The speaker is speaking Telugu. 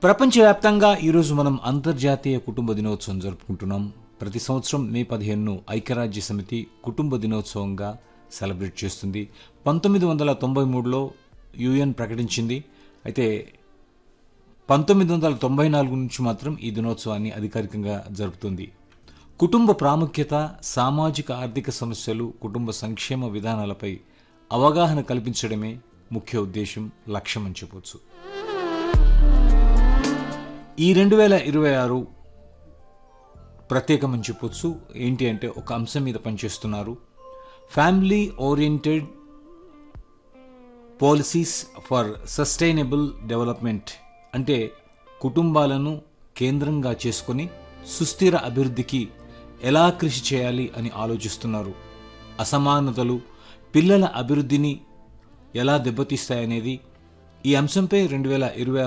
ప్రపంచవ్యాప్తంగా ఈరోజు మనం అంతర్జాతీయ కుటుంబ దినోత్సవం జరుపుకుంటున్నాం ప్రతి సంవత్సరం మే పదిహేనును ఐక్యరాజ్య సమితి కుటుంబ దినోత్సవంగా సెలబ్రేట్ చేస్తుంది పంతొమ్మిది వందల తొంభై మూడులో యుఎన్ ప్రకటించింది అయితే పంతొమ్మిది వందల తొంభై నాలుగు నుంచి మాత్రం ఈ దినోత్సవాన్ని అధికారికంగా జరుపుతుంది కుటుంబ ప్రాముఖ్యత సామాజిక ఆర్థిక సమస్యలు కుటుంబ సంక్షేమ విధానాలపై అవగాహన కల్పించడమే ముఖ్య ఉద్దేశం లక్ష్యం అని చెప్పవచ్చు ఈ రెండు వేల ఇరవై ఆరు ప్రత్యేకమని చెప్పొచ్చు ఏంటి అంటే ఒక అంశం మీద పనిచేస్తున్నారు family oriented policies for sustainable development అంటే కుటుంబాలను కేంద్రంగా చేసుకొని సుస్థిర అభివృద్ధికి ఎలా కృషి చేయాలి అని ఆలోచిస్తున్నారు అసమానతలు పిల్లల అభివృద్ధిని ఎలా దెబ్బతీస్తాయనేది ఈ అంశంపై రెండు వేల ఇరవై